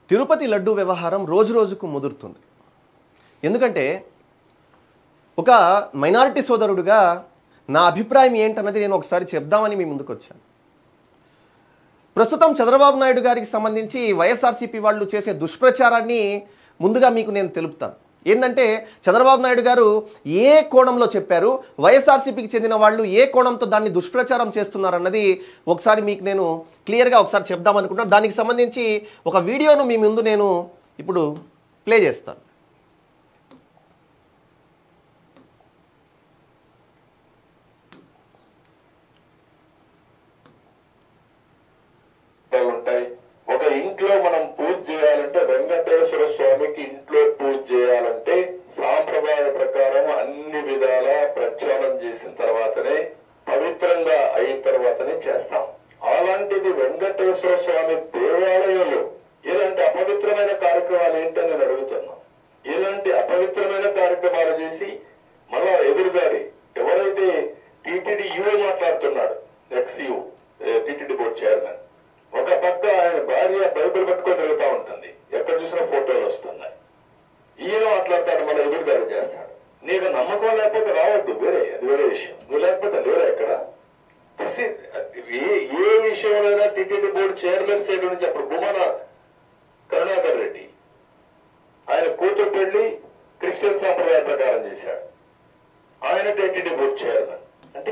తిరుపతి లడ్డు వ్యవహారం రోజు రోజుకు ముదురుతుంది ఎందుకంటే ఒక మైనారిటీ సోదరుడుగా నా అభిప్రాయం ఏంటన్నది నేను ఒకసారి చెప్దామని మీ ముందుకు వచ్చాను ప్రస్తుతం చంద్రబాబు నాయుడు గారికి సంబంధించి వైఎస్ఆర్సీపీ వాళ్ళు చేసే దుష్ప్రచారాన్ని ముందుగా మీకు నేను తెలుపుతాను ఏంటంటే చంద్రబాబు నాయుడు గారు ఏ కోణంలో చెప్పారు వైఎస్ఆర్సీపీకి చెందిన వాళ్ళు ఏ కోణంతో దాన్ని దుష్ప్రచారం చేస్తున్నారన్నది ఒకసారి మీకు నేను క్లియర్గా ఒకసారి చెప్దామనుకుంటున్నాను దానికి సంబంధించి ఒక వీడియోను మీ ముందు నేను ఇప్పుడు ప్లే చేస్తాను ఉంటాయి ఒక ఇంట్లో మనం పూజ చేయాలంటే వెంకటేశ్వర స్వామికి ఇంట్లో పూజ చేయాలంటే సాంప్రదాయ ప్రకారం అన్ని విధాల ప్రక్షాళన చేసిన తర్వాతనే పవిత్రంగా అయిన తర్వాతనే చేస్తాం అలాంటిది వెంకటేశ్వర స్వామి దేవాలయంలో ఇలాంటి అపవిత్రమైన కార్యక్రమాలు ఏంటని నేను అడుగుతున్నాను ఇలాంటి అపవిత్రమైన కార్యక్రమాలు చేసి మళ్ళా ఎదురుగాడి ఎవరైతే టీటీడీ యుఏ మాట్లాడుతున్నాడు ఎక్స్ యు టీటీడీ బోర్డు చైర్మన్ ఒక పక్క ఆయన భార్య బైబిల్ పట్టుకొని తిరుగుతా ఉంటుంది ఎక్కడ చూసినా ఫోటోలు వస్తున్నాయి ఈయన మాట్లాడతాడు మళ్ళీ ఎదురుగాడు చేస్తాడు నీకు నమ్మకం లేకపోతే రావద్దు వేరే అది వేరే విషయం నువ్వు లేకపోతే లేరా ఇక్కడ This is- ఏ ఏ విషయంలోనైనా టిటిడి బోర్డు చైర్మన్ సైడ్ నుంచి అప్పుడు భూమన కరుణాకర్ రెడ్డి ఆయన కూతురు పెళ్లి క్రిస్టియన్ సాంప్రదాయ ప్రకారం చేశాడు ఆయన టిటిడి బోర్డు చైర్మన్ అంటే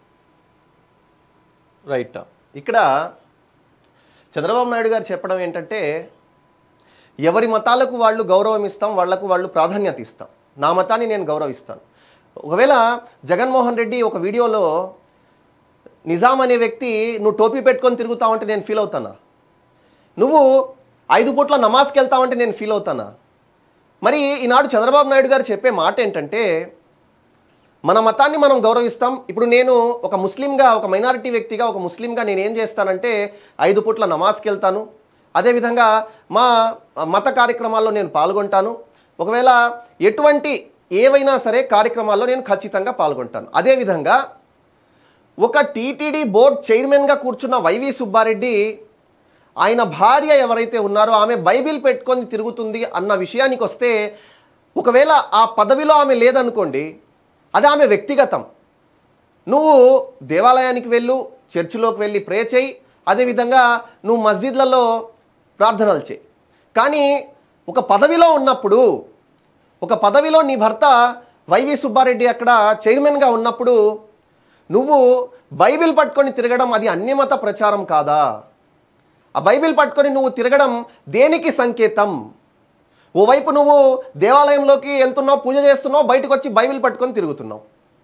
రైట్ ఇక్కడ చంద్రబాబు నాయుడు గారు చెప్పడం ఏంటంటే ఎవరి మతాలకు వాళ్ళు గౌరవం ఇస్తాం వాళ్లకు వాళ్ళు ప్రాధాన్యత ఇస్తాం నా మతాన్ని నేను గౌరవిస్తాను ఒకవేళ జగన్మోహన్ రెడ్డి ఒక వీడియోలో నిజాం అనే వ్యక్తి నువ్వు టోపీ పెట్టుకొని తిరుగుతావంటే నేను ఫీల్ అవుతానా నువ్వు ఐదు పూట్ల నమాజ్కి వెళ్తావంటే నేను ఫీల్ అవుతానా మరి ఈనాడు చంద్రబాబు నాయుడు గారు చెప్పే మాట ఏంటంటే మన మతాన్ని మనం గౌరవిస్తాం ఇప్పుడు నేను ఒక ముస్లింగా ఒక మైనారిటీ వ్యక్తిగా ఒక ముస్లింగా నేను ఏం చేస్తానంటే ఐదు పూట్ల నమాజ్కి వెళ్తాను అదేవిధంగా మా మత కార్యక్రమాల్లో నేను పాల్గొంటాను ఒకవేళ ఎటువంటి ఏవైనా సరే కార్యక్రమాల్లో నేను ఖచ్చితంగా పాల్గొంటాను అదేవిధంగా ఒక టీటీడీ బోర్డ్ చైర్మన్గా కూర్చున్న వైవి సుబ్బారెడ్డి ఆయన భార్య ఎవరైతే ఉన్నారో ఆమె బైబిల్ పెట్టుకొని తిరుగుతుంది అన్న విషయానికి వస్తే ఒకవేళ ఆ పదవిలో ఆమె లేదనుకోండి అది ఆమె వ్యక్తిగతం నువ్వు దేవాలయానికి వెళ్ళు చర్చిలోకి వెళ్ళి ప్రే చేయి అదేవిధంగా నువ్వు మస్జిద్లలో ప్రార్థనలు చేయి కానీ ఒక పదవిలో ఉన్నప్పుడు ఒక పదవిలో నీ భర్త వైవి సుబ్బారెడ్డి అక్కడ చైర్మన్గా ఉన్నప్పుడు నువ్వు బైబిల్ పట్టుకొని తిరగడం అది అన్యమత ప్రచారం కాదా ఆ బైబిల్ పట్టుకొని నువ్వు తిరగడం దేనికి సంకేతం ఓవైపు నువ్వు దేవాలయంలోకి వెళ్తున్నావు పూజ చేస్తున్నావు బయటకు వచ్చి బైబిల్ పట్టుకొని తిరుగుతున్నావు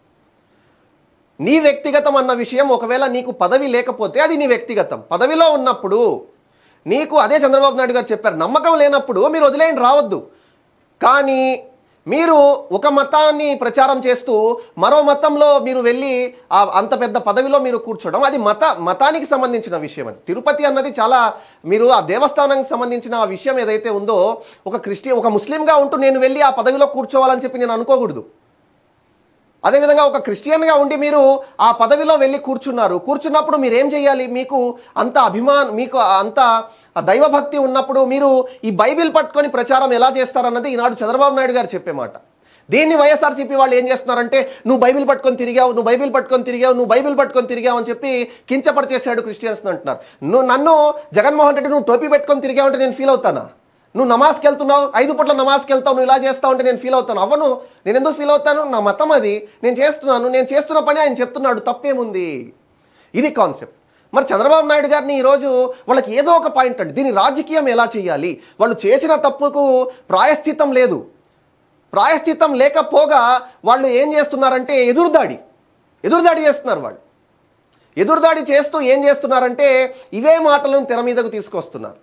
నీ వ్యక్తిగతం అన్న విషయం ఒకవేళ నీకు పదవి లేకపోతే అది నీ వ్యక్తిగతం పదవిలో ఉన్నప్పుడు నీకు అదే చంద్రబాబు నాయుడు గారు చెప్పారు నమ్మకం లేనప్పుడు మీరు వదిలేయండి రావద్దు కానీ మీరు ఒక మతాన్ని ప్రచారం చేస్తూ మరో మతంలో మీరు వెళ్ళి ఆ అంత పెద్ద పదవిలో మీరు కూర్చోవడం అది మత మతానికి సంబంధించిన విషయం అది తిరుపతి అన్నది చాలా మీరు ఆ దేవస్థానానికి సంబంధించిన ఆ విషయం ఏదైతే ఉందో ఒక క్రిస్టియన్ ఒక ముస్లింగా ఉంటూ నేను వెళ్ళి ఆ పదవిలో కూర్చోవాలని చెప్పి నేను అనుకోకూడదు అదేవిధంగా ఒక క్రిస్టియన్గా ఉండి మీరు ఆ పదవిలో వెళ్ళి కూర్చున్నారు కూర్చున్నప్పుడు మీరు ఏం చేయాలి మీకు అంత అభిమాన్ మీకు అంత దైవభక్తి ఉన్నప్పుడు మీరు ఈ బైబిల్ పట్టుకొని ప్రచారం ఎలా చేస్తారన్నది ఈనాడు చంద్రబాబు నాయుడు గారు చెప్పే మాట దీన్ని వైఎస్ఆర్సీపీ వాళ్ళు ఏం చేస్తున్నారంటే నువ్వు బైబిల్ పట్టుకొని తిరిగావు నువ్వు బైబిల్ పట్టుకొని తిరిగావు నువ్వు బైబిల్ పట్టుకొని తిరిగావు అని చెప్పి కించపరిచేశాడు క్రిస్టియన్స్ అంటున్నారు నువ్వు నన్ను జగన్మోహన్ రెడ్డి నువ్వు టోపీ పెట్టుకొని తిరిగావు అంటే నేను ఫీల్ అవుతానా నువ్వు నమాజ్కి వెళ్తున్నావు ఐదు పూట్ల నమాజ్కి వెళ్తావు నువ్వు ఇలా చేస్తావు అంటే నేను ఫీల్ అవుతాను అవ్వను నేను ఎందుకు ఫీల్ అవుతాను నా మతం అది నేను చేస్తున్నాను నేను చేస్తున్న పని ఆయన చెప్తున్నాడు తప్పేముంది ఇది కాన్సెప్ట్ మరి చంద్రబాబు నాయుడు గారిని ఈరోజు వాళ్ళకి ఏదో ఒక పాయింట్ అండి దీని రాజకీయం ఎలా చేయాలి వాళ్ళు చేసిన తప్పుకు ప్రాయశ్చిత్తం లేదు ప్రాయశ్చిత్తం లేకపోగా వాళ్ళు ఏం చేస్తున్నారంటే ఎదురుదాడి ఎదురుదాడి చేస్తున్నారు వాళ్ళు ఎదురుదాడి చేస్తూ ఏం చేస్తున్నారంటే ఇవే మాటలను తెర మీదకు తీసుకొస్తున్నారు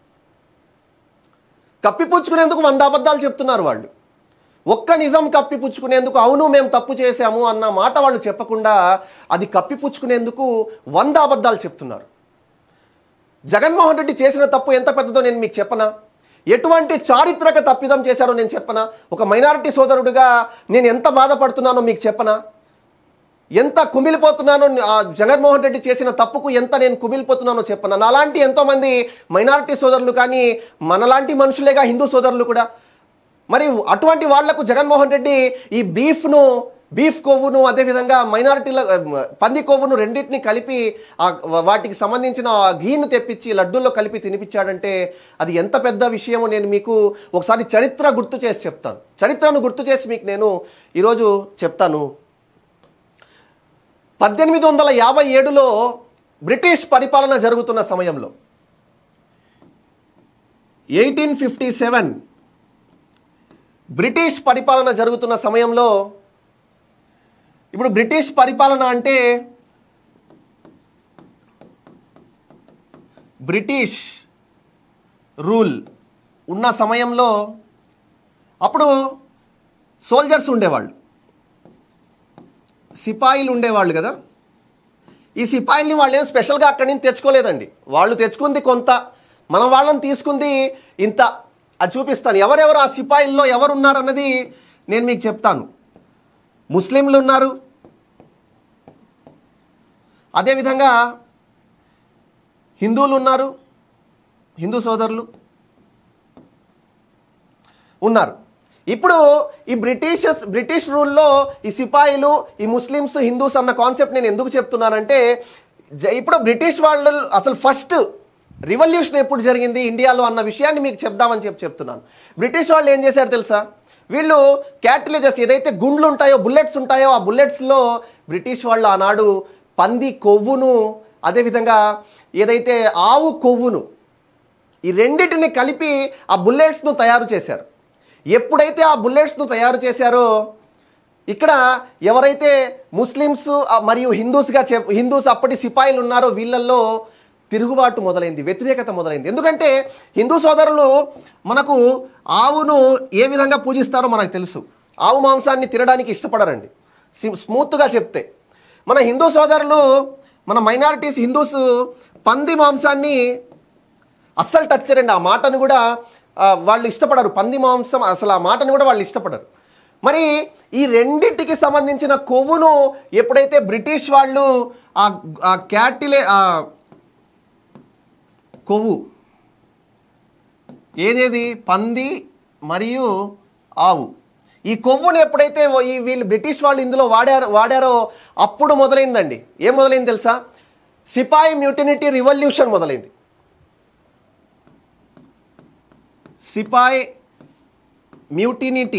కప్పిపుచ్చుకునేందుకు వంద అబద్ధాలు చెప్తున్నారు వాళ్ళు ఒక్క నిజం కప్పిపుచ్చుకునేందుకు అవును మేము తప్పు చేశాము అన్న మాట వాళ్ళు చెప్పకుండా అది కప్పిపుచ్చుకునేందుకు వంద అబద్ధాలు చెప్తున్నారు జగన్మోహన్ రెడ్డి చేసిన తప్పు ఎంత పెద్దదో నేను మీకు చెప్పనా ఎటువంటి చారిత్రక తప్పిదం చేశారో నేను చెప్పనా ఒక మైనారిటీ సోదరుడిగా నేను ఎంత బాధపడుతున్నానో మీకు చెప్పనా ఎంత కుమిలిపోతున్నానో ఆ జగన్మోహన్ రెడ్డి చేసిన తప్పుకు ఎంత నేను కుమిలిపోతున్నానో చెప్పను అలాంటి ఎంతోమంది మైనారిటీ సోదరులు కానీ మనలాంటి మనుషులేగా హిందూ సోదరులు కూడా మరి అటువంటి వాళ్లకు జగన్మోహన్ రెడ్డి ఈ బీఫ్ను బీఫ్ కొవ్వును అదేవిధంగా మైనారిటీల పంది కొవ్వును రెండింటిని కలిపి ఆ వాటికి సంబంధించిన ఆ ఘీను తెప్పించి లడ్డూల్లో కలిపి తినిపించాడంటే అది ఎంత పెద్ద విషయమో నేను మీకు ఒకసారి చరిత్ర గుర్తు చేసి చెప్తాను చరిత్రను గుర్తు చేసి మీకు నేను ఈరోజు చెప్తాను పద్దెనిమిది వందల యాభై ఏడులో బ్రిటిష్ పరిపాలన జరుగుతున్న సమయంలో ఎయిటీన్ ఫిఫ్టీ సెవెన్ బ్రిటిష్ పరిపాలన జరుగుతున్న సమయంలో ఇప్పుడు బ్రిటిష్ పరిపాలన అంటే బ్రిటిష్ రూల్ ఉన్న సమయంలో అప్పుడు సోల్జర్స్ ఉండేవాళ్ళు సిపాయిలు ఉండేవాళ్ళు కదా ఈ సిపాయిల్ని వాళ్ళు ఏం స్పెషల్గా అక్కడి నుంచి తెచ్చుకోలేదండి వాళ్ళు తెచ్చుకుంది కొంత మన వాళ్ళని తీసుకుంది ఇంత అది చూపిస్తాను ఎవరెవరు ఆ సిపాయిల్లో ఎవరు ఉన్నారన్నది నేను మీకు చెప్తాను ముస్లింలు ఉన్నారు అదేవిధంగా హిందువులు ఉన్నారు హిందూ సోదరులు ఉన్నారు ఇప్పుడు ఈ బ్రిటిషర్స్ బ్రిటిష్ రూల్లో ఈ సిపాయిలు ఈ ముస్లిమ్స్ హిందూస్ అన్న కాన్సెప్ట్ నేను ఎందుకు చెప్తున్నానంటే జ- ఇప్పుడు బ్రిటిష్ వాళ్ళు అసలు ఫస్ట్ రివల్యూషన్ ఎప్పుడు జరిగింది ఇండియాలో అన్న విషయాన్ని మీకు చెప్దామని చెప్పి చెప్తున్నాను బ్రిటిష్ వాళ్ళు ఏం చేశారు తెలుసా వీళ్ళు క్యాటిలేజెస్ ఏదైతే గుండ్లు ఉంటాయో బుల్లెట్స్ ఉంటాయో ఆ బుల్లెట్స్లో బ్రిటిష్ వాళ్ళు ఆనాడు పంది కొవ్వును అదేవిధంగా ఏదైతే ఆవు కొవ్వును ఈ రెండింటిని కలిపి ఆ బుల్లెట్స్ను తయారు చేశారు ఎప్పుడైతే ఆ బుల్లెట్స్ను తయారు చేశారో ఇక్కడ ఎవరైతే ముస్లిమ్స్ ఆ, మరియు హిందూస్గా చెప్ హిందూస్ అప్పటి సిపాయిలు ఉన్నారో వీళ్ళల్లో తిరుగుబాటు మొదలైంది వ్యతిరేకత మొదలైంది ఎందుకంటే హిందూ సోదరులు మనకు ఆవును ఏ విధంగా పూజిస్తారో మనకు తెలుసు ఆవు మాంసాన్ని తినడానికి ఇష్టపడరండి సి- స్మూత్గా చెప్తే మన హిందూ సోదరులు మన మైనారిటీస్ హిందూస్ పంది మాంసాన్ని అస్సలు టచ్ చేయండి ఆ మాటను కూడా ఆ, వాళ్ళు ఇష్టపడరు పంది మాంసం అసలు ఆ మాటను కూడా వాళ్ళు ఇష్టపడరు మరి ఈ రెండింటికి సంబంధించిన కొవ్వును ఎప్పుడైతే బ్రిటిష్ వాళ్ళు ఆ ఆ క్యాటిలే ఆ కొవ్వు ఏదేది పంది మరియు ఆవు ఈ కొవ్వును ఎప్పుడైతే ఓ- ఈ వీళ్ళు బ్రిటిష్ వాళ్ళు ఇందులో వాడారో వాడారో అప్పుడు మొదలైందండి ఏం మొదలైంది తెలుసా సిపాయి మ్యూటినిటీ రివల్యూషన్ మొదలైంది సిపాయ్ మ్యూటినిటీ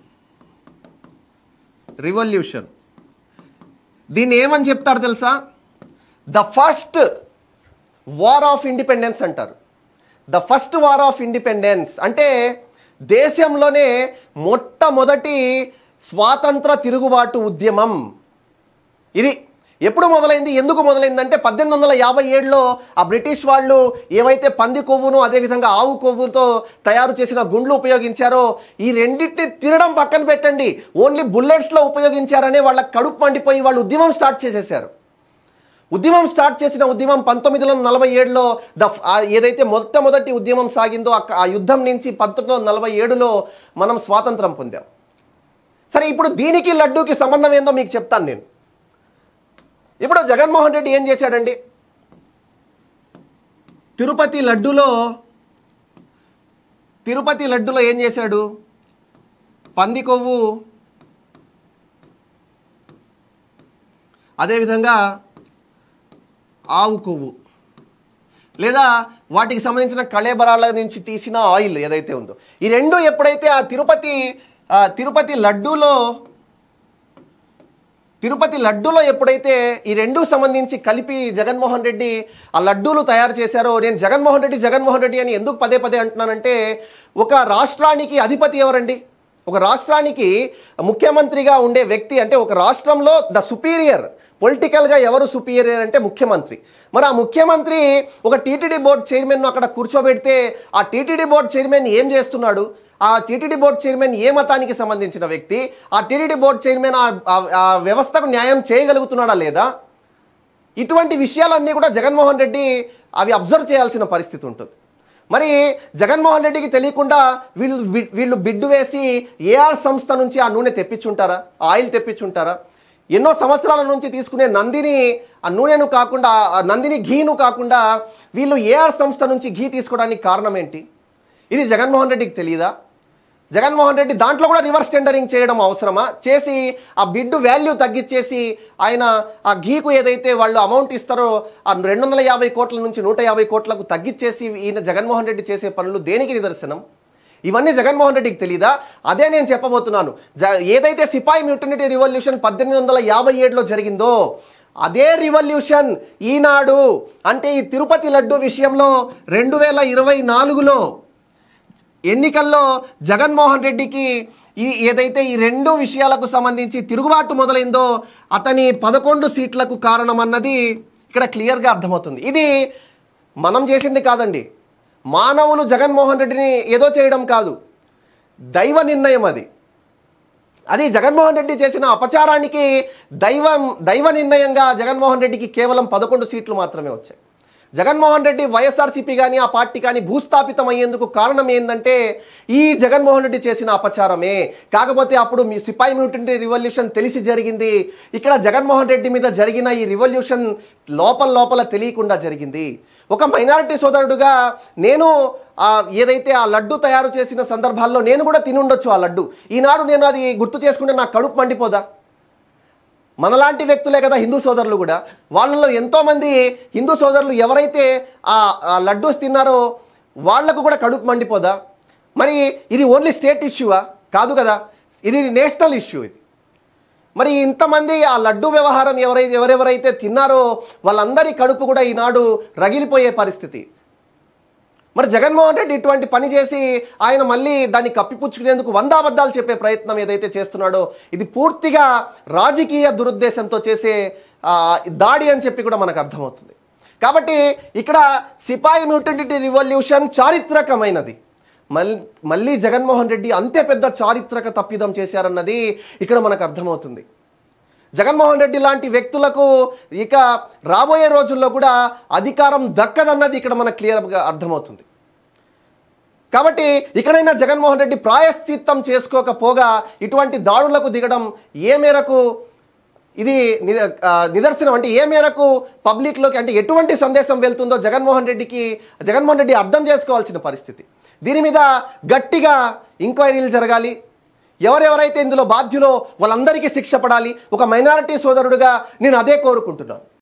రివల్యూషన్ దీన్ని ఏమని చెప్తారు తెలుసా the first war of independence అంటారు the first war of independence అంటే దేశంలోనే మొట్టమొదటి స్వాతంత్ర తిరుగుబాటు ఉద్యమం ఇది ఎప్పుడు మొదలైంది ఎందుకు మొదలైందంటే పద్దెనిమిది వందల యాభై ఏడులో ఆ బ్రిటిష్ వాళ్ళు ఏవైతే పంది కొవ్వును అదేవిధంగా ఆవు కొవ్వుతో తయారు చేసిన గుండ్లు ఉపయోగించారో ఈ రెండింటిని తినడం పక్కన పెట్టండి ఓన్లీ బుల్లెట్స్లో ఉపయోగించారనే వాళ్ళ కడుపు మండిపోయి వాళ్ళు ఉద్యమం స్టార్ట్ చేసేసారు ఉద్యమం స్టార్ట్ చేసిన ఉద్యమం పంతొమ్మిది వందల నలభై ఏడులో ద ఆ ఏదైతే మొట్టమొదటి ఉద్యమం సాగిందో అక్క- ఆ యుద్ధం నుంచి పంతొమ్మిది వందల నలభై ఏడులో మనం స్వాతంత్రం పొందాం సరే ఇప్పుడు దీనికి లడ్డూకి సంబంధం ఏందో మీకు చెప్తాను నేను ఇప్పుడు జగన్మోహన్ రెడ్డి ఏం చేశాడండి తిరుపతి లడ్డులో తిరుపతి లడ్డులో ఏం చేశాడు పంది కొవ్వు అదేవిధంగా ఆవు కొవ్వు లేదా వాటికి సంబంధించిన కళేబరాల నుంచి తీసిన ఆయిల్ ఏదైతే ఉందో ఈ రెండు ఎప్పుడైతే ఆ తిరుపతి ఆ తిరుపతి లడ్డూలో తిరుపతి లడ్డూలో ఎప్పుడైతే ఈ రెండు సంబంధించి కలిపి జగన్మోహన్ రెడ్డి ఆ లడ్డూలు తయారు చేశారో నేను జగన్మోహన్ రెడ్డి జగన్మోహన్ రెడ్డి అని ఎందుకు పదే పదే అంటున్నానంటే ఒక రాష్ట్రానికి అధిపతి ఎవరండి ఒక రాష్ట్రానికి ముఖ్యమంత్రిగా ఉండే వ్యక్తి అంటే ఒక రాష్ట్రంలో ద సుపీరియర్ పొలిటికల్గా ఎవరు సుపీరియర్ అంటే ముఖ్యమంత్రి మరి ఆ ముఖ్యమంత్రి ఒక టీటీడీ బోర్డు చైర్మన్ అక్కడ కూర్చోబెడితే ఆ టీటీడీ బోర్డు చైర్మన్ ఏం చేస్తున్నాడు ఆ టీటీడీ బోర్డు చైర్మన్ ఏ మతానికి సంబంధించిన వ్యక్తి ఆ టీటీడీ బోర్డు చైర్మన్ ఆ- ఆ- ఆ వ్యవస్థకు న్యాయం చేయగలుగుతున్నాడా లేదా ఇటువంటి విషయాలన్నీ కూడా జగన్మోహన్ రెడ్డి అవి అబ్జర్వ్ చేయాల్సిన పరిస్థితి ఉంటుంది మరి జగన్మోహన్ రెడ్డికి తెలియకుండా వీళ్ళు వీ- వీళ్ళు బిడ్డు వేసి ఏఆర్ సంస్థ నుంచి ఆ నూనె తెప్పించుంటారా ఆ ఆయిల్ తెప్పించుంటారా ఎన్నో సంవత్సరాల నుంచి తీసుకునే నందిని ఆ నూనెను కాకుండా ఆ నందిని ఘీను కాకుండా వీళ్ళు ఏఆర్ సంస్థ నుంచి ఘీ తీసుకోవడానికి కారణం ఏంటి ఇది జగన్మోహన్ రెడ్డికి తెలియదా జగన్మోహన్ రెడ్డి దాంట్లో కూడా రివర్స్ టెండరింగ్ చేయడం అవసరమా చేసి ఆ బిడ్ వాల్యూ తగ్గించేసి ఆయన ఆ ఘీకు ఏదైతే వాళ్ళు అమౌంట్ ఇస్తారో ఆ రెండు వందల యాభై కోట్ల నుంచి నూట యాభై కోట్లకు తగ్గించేసి ఈయన జగన్మోహన్ రెడ్డి చేసే పనులు దేనికి నిదర్శనం ఇవన్నీ జగన్మోహన్ రెడ్డికి తెలీదా అదే నేను చెప్పబోతున్నాను జ ఏదైతే సిపాయి మ్యూటనిటీ రివల్యూషన్ పద్దెనిమిది వందల యాభై ఏడులో జరిగిందో అదే రివల్యూషన్ ఈనాడు అంటే ఈ తిరుపతి లడ్డు విషయంలో రెండు వేల ఇరవై నాలుగులో ఎన్నికల్లో జగన్మోహన్ రెడ్డికి ఈ ఏదైతే ఈ రెండు విషయాలకు సంబంధించి తిరుగుబాటు మొదలైందో అతని పదకొండు సీట్లకు కారణం అన్నది ఇక్కడ క్లియర్గా అర్థమవుతుంది ఇది మనం చేసింది కాదండి మానవులు జగన్మోహన్ రెడ్డిని ఏదో చేయడం కాదు దైవ నిర్ణయం అది అది జగన్మోహన్ రెడ్డి చేసిన అపచారానికి దైవం దైవ నిర్ణయంగా జగన్మోహన్ రెడ్డికి కేవలం పదకొండు సీట్లు మాత్రమే వచ్చాయి జగన్మోహన్ రెడ్డి వైఎస్ఆర్సీపీ కానీ ఆ పార్టీ కానీ భూస్థాపితం అయ్యేందుకు కారణం ఏంటంటే ఈ జగన్మోహన్ రెడ్డి చేసిన అపచారమే కాకపోతే అప్పుడు మీ సిపాయి మ్యూటెంట్ రివల్యూషన్ తెలిసి జరిగింది ఇక్కడ జగన్మోహన్ రెడ్డి మీద జరిగిన ఈ రివల్యూషన్ లోపల లోపల తెలియకుండా జరిగింది ఒక మైనారిటీ సోదరుడుగా నేను ఆ ఏదైతే ఆ లడ్డు తయారు చేసిన సందర్భాల్లో నేను కూడా తిని ఉండొచ్చు ఆ లడ్డు ఈనాడు నేను అది గుర్తు చేసుకుంటే నాకు కడుపు మండిపోదా మనలాంటి వ్యక్తులే కదా హిందూ సోదరులు కూడా వాళ్ళలో ఎంతోమంది హిందూ సోదరులు ఎవరైతే ఆ ఆ లడ్డూస్ తిన్నారో వాళ్లకు కూడా కడుపు మండిపోదా మరి ఇది ఓన్లీ స్టేట్ ఇష్యూవా కాదు కదా ఇది నేషనల్ ఇష్యూ ఇది మరి ఇంతమంది ఆ లడ్డు వ్యవహారం ఎవరైతే ఎవరెవరైతే తిన్నారో వాళ్ళందరి కడుపు కూడా ఈనాడు రగిలిపోయే పరిస్థితి మరి జగన్మోహన్ రెడ్డి ఇటువంటి పని చేసి ఆయన మళ్ళీ దాన్ని కప్పిపుచ్చుకునేందుకు వంద అబద్ధాలు చెప్పే ప్రయత్నం ఏదైతే చేస్తున్నాడో ఇది పూర్తిగా రాజకీయ దురుద్దేశంతో చేసే ఆ, దాడి అని చెప్పి కూడా మనకు అర్థమవుతుంది కాబట్టి ఇక్కడ సిపాయి మ్యూటెంటిటీ రివల్యూషన్ చారిత్రకమైనది మళ్ళీ మళ్ళీ జగన్మోహన్ రెడ్డి అంతే పెద్ద చారిత్రక తప్పిదం చేశారన్నది ఇక్కడ మనకు అర్థమవుతుంది జగన్మోహన్ రెడ్డి లాంటి వ్యక్తులకు ఇక రాబోయే రోజుల్లో కూడా అధికారం దక్కదన్నది ఇక్కడ మనకు క్లియర్గా అర్థమవుతుంది కాబట్టి ఇకనైనా జగన్మోహన్ రెడ్డి ప్రాయశ్చిత్తం చేసుకోకపోగా ఇటువంటి దాడులకు దిగడం ఏ మేరకు ఇది ని- ఆ, నిదర్శనం అంటే ఏ మేరకు పబ్లిక్లోకి అంటే ఎటువంటి సందేశం వెళ్తుందో జగన్మోహన్ రెడ్డికి జగన్మోహన్ రెడ్డి అర్థం చేసుకోవాల్సిన పరిస్థితి దీని మీద గట్టిగా ఎంక్వైరీలు జరగాలి ఎవరెవరైతే ఇందులో బాధ్యులో వాళ్ళందరికీ శిక్ష పడాలి ఒక మైనారిటీ సోదరుడుగా నేను అదే కోరుకుంటున్నాను